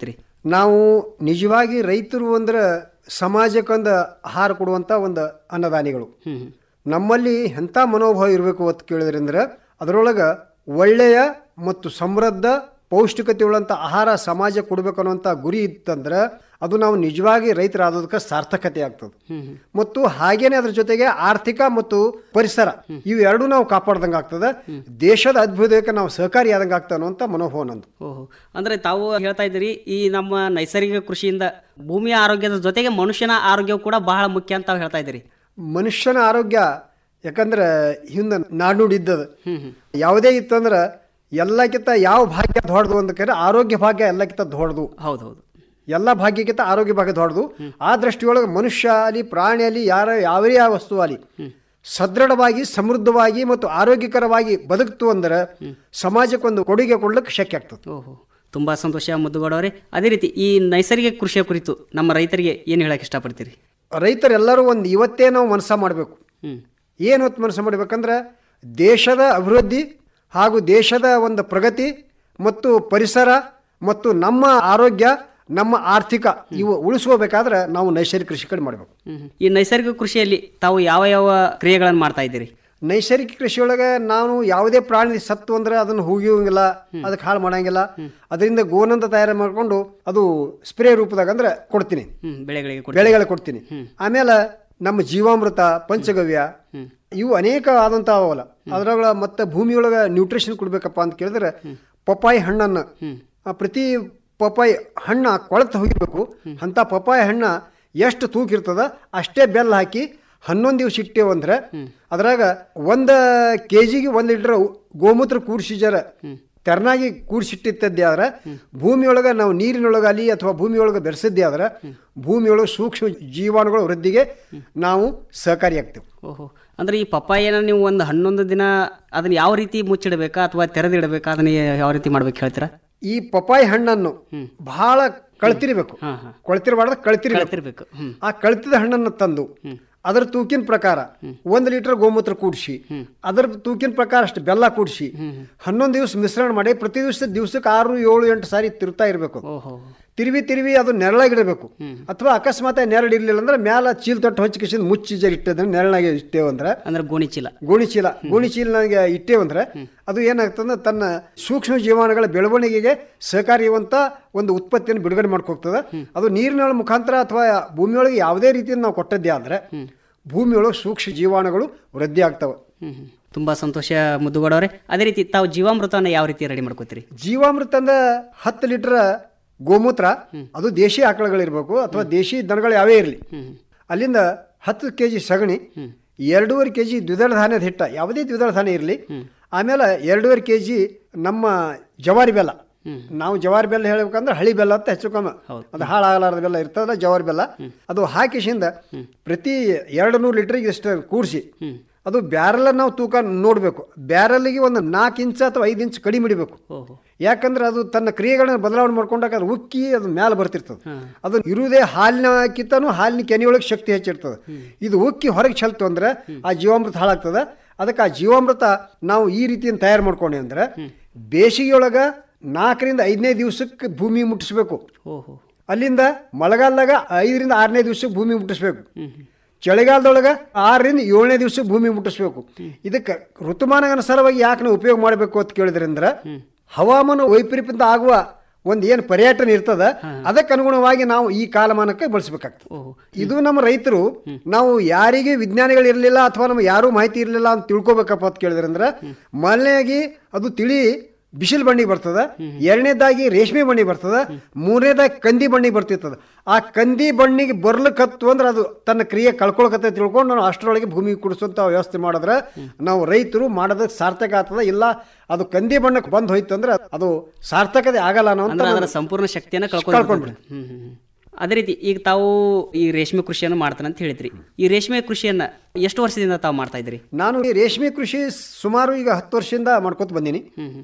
ಮಾಡ್ಕೊತೀರಿ ನಾವು ನಿಜವಾಗಿ ರೈತರು ಅಂದ್ರೆ ಸಮಾಜಕ್ಕೊಂದು ಆಹಾರ ಕೊಡುವಂಥ ಒಂದು ಅನ್ನದಾನಿಗಳು ಹ್ಮ್ ನಮ್ಮಲ್ಲಿ ಎಂಥ ಮನೋಭಾವ ಇರಬೇಕು ಅಂತ ಕೇಳಿದ್ರಂದ್ರೆ ಅದರೊಳಗೆ ಒಳ್ಳೆಯ ಮತ್ತು ಸಮೃದ್ಧ ಪೌಷ್ಟಿಕತೆ ಉಳ್ಳಂಥ ಆಹಾರ ಸಮಾಜ ಕೊಡಬೇಕು ಅನ್ನೋಂಥ ಗುರಿ ಇತ್ತಂದ್ರೆ ಅದು ನಾವು ನಿಜವಾಗಿ ರೈತರಾದದಕ್ಕೆ ಸಾರ್ಥಕತೆ ಆಗ್ತದೆ ಮತ್ತು ಹಾಗೇನೆ ಅದ್ರ ಜೊತೆಗೆ ಆರ್ಥಿಕ ಮತ್ತು ಪರಿಸರ ಇವು ಎರಡೂ ನಾವು ಕಾಪಾಡ್ದಂಗೆ ಆಗ್ತದೆ ದೇಶದ ಅದ್ಭುತಕ್ಕೆ ನಾವು ಸಹಕಾರಿಯಾದಂಗೆ ಆಗ್ತದೆ ಅನ್ನುವಂಥ ಮನೋಭಾವ ನಂದು ಓಹೋ ಅಂದ್ರೆ ತಾವು ಹೇಳ್ತಾ ಇದ್ದೀರಿ ಈ ನಮ್ಮ ನೈಸರ್ಗಿಕ ಕೃಷಿಯಿಂದ ಭೂಮಿಯ ಆರೋಗ್ಯದ ಜೊತೆಗೆ ಮನುಷ್ಯನ ಆರೋಗ್ಯವು ಕೂಡ ಬಹಳ ಮುಖ್ಯ ಅಂತ ತಾವು ಹೇಳ್ತಾ ಇದ್ದೀರಿ ಮನುಷ್ಯನ ಆರೋಗ್ಯ ಯಾಕಂದ್ರೆ ಹಿಂದೆ ನಾಡುಡಿದ್ದದ ಯಾವುದೇ ಇತ್ತಂದ್ರೆ ಎಲ್ಲಕ್ಕಿಂತ ಯಾವ ಭಾಗ್ಯ ದೊಡ್ಡದು ಅಂತ ಕರೆ ಆರೋಗ್ಯ ಭಾಗ್ಯ ಎಲ್ಲಕ್ಕಿಂತ ದೊಡ್ಡದು ಹೌದೌದು ಎಲ್ಲ ಭಾಗ್ಯಕ್ಕಿಂತ ಆರೋಗ್ಯ ಭಾಗ್ಯ ದೊಡ್ಡದು ಆ ದೃಷ್ಟಿಯೊಳಗೆ ಮನುಷ್ಯ ಅಲ್ಲಿ ಪ್ರಾಣಿ ಅಲ್ಲಿ ಯಾರ ಯಾವೇ ಯಾವ ವಸ್ತು ಅಲ್ಲಿ ಸದೃಢವಾಗಿ ಸಮೃದ್ಧವಾಗಿ ಮತ್ತು ಆರೋಗ್ಯಕರವಾಗಿ ಬದುಕ್ತು ಅಂದ್ರೆ ಸಮಾಜಕ್ಕೊಂದು ಕೊಡುಗೆ ಕೊಡ್ಲಿಕ್ಕೆ ಶಕ್ಯ ಆಗ್ತದೆ ಓಹೋ ತುಂಬಾ ಸಂತೋಷ ಮುದ್ದುಗೌಡವ್ರೆ ಅದೇ ರೀತಿ ಈ ನೈಸರ್ಗಿಕ ಕೃಷಿಯ ಕುರಿತು ನಮ್ಮ ರೈತರಿಗೆ ಏನು ಹೇಳಕ್ಕೆ ಇಷ್ಟಪಡ್ತೀರಿ ರೈತರೆಲ್ಲರೂ ಒಂದು ಇವತ್ತೇ ನಾವು ಮನಸ್ಸ ಮಾಡಬೇಕು ಹ್ಮ್ ಏನು ಹೊತ್ತು ಮನಸ್ಸು ಮಾಡಬೇಕಂದ್ರೆ ದೇಶದ ಅಭಿವೃದ್ಧಿ ಹಾಗೂ ದೇಶದ ಒಂದು ಪ್ರಗತಿ ಮತ್ತು ಪರಿಸರ ಮತ್ತು ನಮ್ಮ ಆರೋಗ್ಯ ನಮ್ಮ ಆರ್ಥಿಕ ಇವು ಉಳಿಸ್ಕೋಬೇಕಾದ್ರೆ ನಾವು ನೈಸರ್ಗಿಕ ಕೃಷಿ ಕಡೆ ಮಾಡಬೇಕು ಹ್ಮ್. ಈ ನೈಸರ್ಗಿಕ ಕೃಷಿಯಲ್ಲಿ ತಾವು ಯಾವ ಯಾವ ಕ್ರಿಯೆಗಳನ್ನು ಮಾಡ್ತಾ ಇದ್ದೀರಿ ನೈಸರ್ಗಿಕ ಕೃಷಿಯೊಳಗೆ ನಾನು ಯಾವುದೇ ಪ್ರಾಣಿ ಸತ್ತು ಅಂದ್ರೆ ಅದನ್ನು ಹೋಗಿವಂಗಿಲ್ಲ ಅದಕ್ಕೆ ಹಾಳು ಮಾಡಂಗಿಲ್ಲ ಅದರಿಂದ ಗೋನಂದ ತಯಾರು ಮಾಡಿಕೊಂಡು ಅದು ಸ್ಪ್ರೇ ರೂಪದಾಗ ಅಂದ್ರೆ ಕೊಡ್ತೀನಿ ಹ್ಮ್ ಬೆಳೆಗಳಿಗೆ ಕೊಡಿ ಬೆಳೆಗಳಿಗೆ ಕೊಡ್ತೀನಿ ಆಮೇಲೆ ನಮ್ಮ ಜೀವಾಮೃತ ಪಂಚಗವ್ಯ ಇವು ಅನೇಕ ಆದಂತ ಅವಲ್ಲ ಅದ್ರೊಳಗ ಮತ್ತೆ ಭೂಮಿಯೊಳಗ ನ್ಯೂಟ್ರಿಷನ್ ಕೊಡ್ಬೇಕಪ್ಪ ಅಂತ ಕೇಳಿದ್ರೆ ಪಪ್ಪಾಯಿ ಹಣ್ಣನ್ನ ಆ, ಪ್ರತಿ ಪಪ್ಪಾಯಿ ಹಣ್ಣ ಕೊಳತು ಹೋಗಿರ್ಬೇಕು ಅಂತ ಪಪ್ಪಾಯಿ ಹಣ್ಣ ಎಷ್ಟು ತೂಕ ಇರ್ತದ ಅಷ್ಟೇ ಬೆಲ್ಲ ಹಾಕಿ ಹನ್ನೊಂದು ದಿವಸ ಇಟ್ಟೇವು ಅಂದ್ರೆ ಅದ್ರಾಗ ಒಂದು ಕೆ ಜಿಗೆ ಒಂದು ಲೀಟ್ರ್ ಗೋಮೂತ್ರ ಕೂಡಿಸಿ ಜರ ತೆರನಾಗಿ ಕೂಡಿಸಿಟ್ಟಿದ್ದೇ ಆದ್ರೆ ಭೂಮಿಯೊಳಗೆ ನಾವು ನೀರಿನೊಳಗಲಿ ಅಥವಾ ಭೂಮಿಯೊಳಗೆ ಬೆರೆಸಿದ್ದೇ ಆದ್ರೆ ಭೂಮಿಯೊಳಗೆ ಸೂಕ್ಷ್ಮ ಜೀವಾಣುಗಳ ವೃದ್ಧಿಗೆ ನಾವು ಸಹಕಾರಿಯಾಗ್ತೇವೆ ಓಹೋ ಅಂದ್ರೆ ಈ ಪಪ್ಪಾಯನ ನೀವು ಒಂದು ಹನ್ನೊಂದು ದಿನ ಅದನ್ನ ಯಾವ ರೀತಿ ಮುಚ್ಚಿಡಬೇಕಾ ಅಥವಾ ತೆರೆದಿಡಬೇಕಾ ಅದನ್ನ ಯಾವ ರೀತಿ ಮಾಡ್ಬೇಕು ಹೇಳ್ತೀರಾ ಈ ಪಪಾಯಿ ಹಣ್ಣನ್ನು ಬಹಳ ಕಳ್ತಿರ್ಬೇಕು ಹಾ ಹಾ ಕೊಳ್ತಿರಬಾರ್ದು ಕಳ್ತಿರ್ಬೇಕು ಕಳ್ತಿರ್ಬೇಕು ಹ್ಮ್ ಆ ಕಳ್ತಿದ ಹಣ್ಣನ್ನು ತಂದು ಅದರ ತೂಕಿನ ಪ್ರಕಾರ ಒಂದು ಲೀಟರ್ ಗೋಮೂತ್ರ ಕೂಡಿಸಿ ಅದರ ತೂಕಿನ ಪ್ರಕಾರ ಅಷ್ಟು ಬೆಲ್ಲ ಕೂಡಿಸಿ ಹನ್ನೊಂದು ದಿವಸ ಮಿಶ್ರಣ ಮಾಡಿ ಪ್ರತಿ ದಿವಸ ದಿವಸಕ್ಕೆ ಆರು ಏಳು ಎಂಟು ಸಾರಿ ತಿರುತ್ತಾ ಇರಬೇಕು ಓಹೋ ತಿರುವಿ ತಿರುವಿ ಅದು ನೆರಳಾಗಿಡಬೇಕು ಅಥವಾ ಅಕಸ್ಮಾತ್ ನೆರಳು ಇರಲಿಲ್ಲ ಅಂದ್ರೆ ಮ್ಯಾಲ ಚೀಲ ತೊಟ್ಟು ಹಚ್ಕಿಸಿದ ಮುಚ್ಚಿ ಜರ ಇಟ್ಟದ್ರೆ ನೆರಳಾಗಿ ಇಟ್ಟೇವಂದ್ರೆ ಅಂದ್ರೆ ಗೋಣಿ ಚೀಲ ಗೋಣಿ ಚೀಲ ಗೋಣಿ ಚೀಲನಾಗೆ ಇಟ್ಟೇವಂದ್ರೆ ಅದು ಏನಾಗ್ತದೆ ತನ್ನ ಸೂಕ್ಷ್ಮ ಜೀವಾಣುಗಳ ಬೆಳವಣಿಗೆಗೆ ಸಹಕಾರಿಯುವಂತ ಒಂದು ಉತ್ಪತ್ತಿಯನ್ನು ಬಿಡುಗಡೆ ಮಾಡ್ಕೋಗ್ತದೆ ಅದು ನೀರಿನ ಮುಖಾಂತರ ಅಥವಾ ಭೂಮಿಯೊಳಗೆ ಯಾವುದೇ ರೀತಿಯಿಂದ ನಾವು ಕೊಟ್ಟದ್ದೇ ಆದ್ರೆ ಭೂಮಿಯೊಳಗೆ ಸೂಕ್ಷ್ಮ ಜೀವಾಣುಗಳು ವೃದ್ಧಿ ಆಗ್ತವೆ ಹ್ಮ್ ಹ್ಮ್. ತುಂಬಾ ಸಂತೋಷ ಮುದ್ದುಗೌಡವ್ರೆ ಅದೇ ರೀತಿ ತಾವು ಜೀವಾಮೃತವನ್ನ ಯಾವ ರೀತಿ ರೆಡಿ ಮಾಡ್ಕೋತೀರಿ ಜೀವಾಮೃತ ಅಂದ ಹತ್ತು ಲೀಟರ್ ಗೋಮೂತ್ರ ಅದು ದೇಶಿ ಆಕಳುಗಳಿರ್ಬೇಕು ಅಥವಾ ದೇಶಿ ದನಗಳು ಯಾವೇ ಇರಲಿ ಅಲ್ಲಿಂದ ಹತ್ತು ಕೆ ಜಿ ಸಗಣಿ ಎರಡೂವರೆ ಕೆ ಜಿ ದ್ವಿದಳ ಧಾನ್ಯದ ಹಿಟ್ಟ ಯಾವುದೇ ದ್ವಿದಳ ಧಾನ್ಯ ಇರಲಿ ಆಮೇಲೆ ಎರಡೂವರೆ ಕೆ ಜಿ ನಮ್ಮ ಜವಾರಿ ಬೆಲ್ಲ ನಾವು ಜವಾರಿ ಬೆಲ್ಲ ಹೇಳ್ಬೇಕಂದ್ರೆ ಹಳಿ ಬೆಲ್ಲ ಅಂತ ಹೆಚ್ಚು ಕಮ್ಮಿ ಅದು ಹಾಳಾಗಲಾರದ ಬೆಲ್ಲ ಇರ್ತದಲ್ಲ ಜವಾರಿ ಬೆಲ್ಲ ಅದು ಹಾಕಿಸಿಂದ ಪ್ರತಿ ಎರಡು ನೂರು ಲೀಟ್ರಿಗೆ ಇಷ್ಟು ಕೂಡಿಸಿ ಅದು ಬ್ಯಾರಲ್ ನಾವು ತೂಕ ನೋಡಬೇಕು ಬ್ಯಾರಲ್ಗೆ ಒಂದು ನಾಲ್ಕು ಇಂಚ್ ಅಥವಾ ಐದು ಇಂಚ್ ಕಡಿಮೆ ಇಡಬೇಕು ಓಹೋ ಯಾಕಂದ್ರೆ ಅದು ತನ್ನ ಕ್ರಿಯೆಗಳನ್ನ ಬದಲಾವಣೆ ಮಾಡ್ಕೊಂಡಾಗ ಅದು ಉಕ್ಕಿ ಅದು ಮ್ಯಾಲೆ ಬರ್ತಿರ್ತದೆ ಅದು ಇರುವುದೇ ಹಾಲಿನಕ್ಕಿಂತನೂ ಹಾಲಿನ ಕೆನೆಯೊಳಗೆ ಶಕ್ತಿ ಹೆಚ್ಚಿರ್ತದೆ ಇದು ಉಕ್ಕಿ ಹೊರಗೆ ಚೆಲ್ತು ಅಂದ್ರೆ ಆ ಜೀವಾಮೃತ ಹಾಳಾಗ್ತದೆ ಅದಕ್ಕೆ ಆ ಜೀವಾಮೃತ ನಾವು ಈ ರೀತಿಯಿಂದ ತಯಾರು ಮಾಡ್ಕೊಂಡೆ ಅಂದ್ರೆ ಬೇಸಿಗೆಯೊಳಗ ನಾಲ್ಕರಿಂದ ಐದನೇ ದಿವಸಕ್ಕೆ ಭೂಮಿ ಮುಟ್ಟಿಸ್ಬೇಕು ಓಹೋ ಅಲ್ಲಿಂದ ಮಳೆಗಾಲದಾಗ ಐದರಿಂದ ಆರನೇ ದಿವಸಕ್ಕೆ ಭೂಮಿ ಮುಟ್ಟಿಸ್ಬೇಕು ಚಳಿಗಾಲದೊಳಗೆ ಆರರಿಂದ ಏಳನೇ ದಿವಸಕ್ಕೆ ಭೂಮಿ ಮುಟ್ಟಿಸ್ಬೇಕು ಇದಕ್ಕೆ ಋತುಮಾನ ಅನುಸಾರವಾಗಿ ಯಾಕೆ ನಾವು ಉಪಯೋಗ ಮಾಡಬೇಕು ಅಂತ ಕೇಳಿದ್ರೆ ಅಂದ್ರೆ ಹವಾಮಾನ ವೈಪರೀತ್ಯದಿಂದ ಆಗುವ ಒಂದು ಏನು ಪರ್ಯಟನೆ ಇರ್ತದ ಅದಕ್ಕೆ ಅನುಗುಣವಾಗಿ ನಾವು ಈ ಕಾಲಮಾನಕ್ಕೆ ಬಳಸಬೇಕಾಗ್ತದೆ ಓಹೋ ಇದು ನಮ್ಮ ರೈತರು ನಾವು ಯಾರಿಗೆ ವಿಜ್ಞಾನಿಗಳು ಇರಲಿಲ್ಲ ಅಥವಾ ನಮ್ಗೆ ಯಾರೂ ಮಾಹಿತಿ ಇರಲಿಲ್ಲ ಅಂತ ತಿಳ್ಕೊಬೇಕಪ್ಪ ಅಂತ ಕೇಳಿದ್ರೆ ಅಂದ್ರೆ ಮೊದಲನೇದಾಗಿ ಅದು ತಿಳಿ ಬಿಸಿಲು ಬಣ್ಣಿಗೆ ಬರ್ತದ ಎರಡನೇದಾಗಿ ರೇಷ್ಮೆ ಬಣ್ಣಿಗೆ ಬರ್ತದ ಮೂರನೇದಾಗಿ ಕಂದಿ ಬಣ್ಣಿಗೆ ಬರ್ತಿರ್ತದ ಆ ಕಂದಿ ಬಣ್ಣಿಗೆ ಬರ್ಲಿಕ್ಕತ್ತು ಅಂದ್ರೆ ಅದು ತನ್ನ ಕ್ರಿಯೆ ಕಳ್ಕೊಳಕತ್ತೆ ತಿಳ್ಕೊಂಡು ನಾವು ಅಷ್ಟರೊಳಗೆ ಭೂಮಿ ಕುಡಿಸುವಂತ ವ್ಯವಸ್ಥೆ ಮಾಡಿದ್ರೆ ನಾವು ರೈತರು ಮಾಡೋದಕ್ಕೆ ಸಾರ್ಥಕ ಆಗ್ತದ ಇಲ್ಲ ಅದು ಕಂದಿ ಬಣ್ಣಕ್ಕೆ ಬಂದು ಹೋಯ್ತು ಅಂದ್ರೆ ಅದು ಸಾರ್ಥಕತೆ ಆಗಲ್ಲ ಅನ್ನೋ ಅಂದ್ರೆ ಅದರ ಸಂಪೂರ್ಣ ಶಕ್ತಿಯನ್ನ ಕಳ್ಕೊಂಡು ಕಳ್ಕೊಂಡ್ಬಿಡ್ರಿ. ಹ್ಮ್ ಹ್ಮ್ ಹ್ಮ್. ಅದೇ ರೀತಿ ಈಗ ತಾವು ಈ ರೇಷ್ಮೆ ಕೃಷಿಯನ್ನು ಮಾಡ್ತಾನೆ ಅಂತ ಹೇಳಿದ್ರಿ ಈ ರೇಷ್ಮೆ ಕೃಷಿಯನ್ನ ಎಷ್ಟು ವರ್ಷದಿಂದ ತಾವು ಮಾಡ್ತಾ ಇದ್ರಿ ನಾನು ಈ ರೇಷ್ಮೆ ಕೃಷಿ ಸುಮಾರು ಈಗ ಹತ್ತು ವರ್ಷದಿಂದ ಮಾಡ್ಕೊತ ಬಂದೀನಿ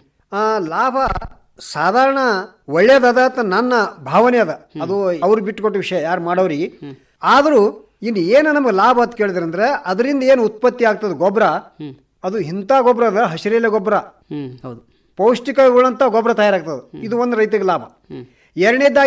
ಆ ಲಾಭ ಸಾಧಾರಣ ಒಳ್ಳೇದದ ಅಂತ ನನ್ನ ಭಾವನೆ ಅದ ಅದು ಅವ್ರು ಬಿಟ್ಟುಕೊಟ್ಟ ವಿಷಯ ಯಾರು ಮಾಡೋರಿಗೆ ಆದರೂ ಇನ್ನು ಏನು ನಮಗೆ ಲಾಭ ಅಂತ ಕೇಳಿದ್ರೆ ಅಂದ್ರೆ ಅದರಿಂದ ಏನು ಉತ್ಪತ್ತಿ ಆಗ್ತದೆ ಗೊಬ್ಬರ ಅದು ಇಂಥ ಗೊಬ್ಬರ ಅದ ಹಸಿರೆಲೆ ಗೊಬ್ಬರ ಹ್ಮ್ ಹೌದು ಪೌಷ್ಟಿಕ ಉಳ್ಳಂತ ಗೊಬ್ಬರ ತಯಾರಾಗ್ತದೆ ಇದು ಒಂದು ರೈತಗೆ ಲಾಭ ಎರಡನೇದಾಗಿ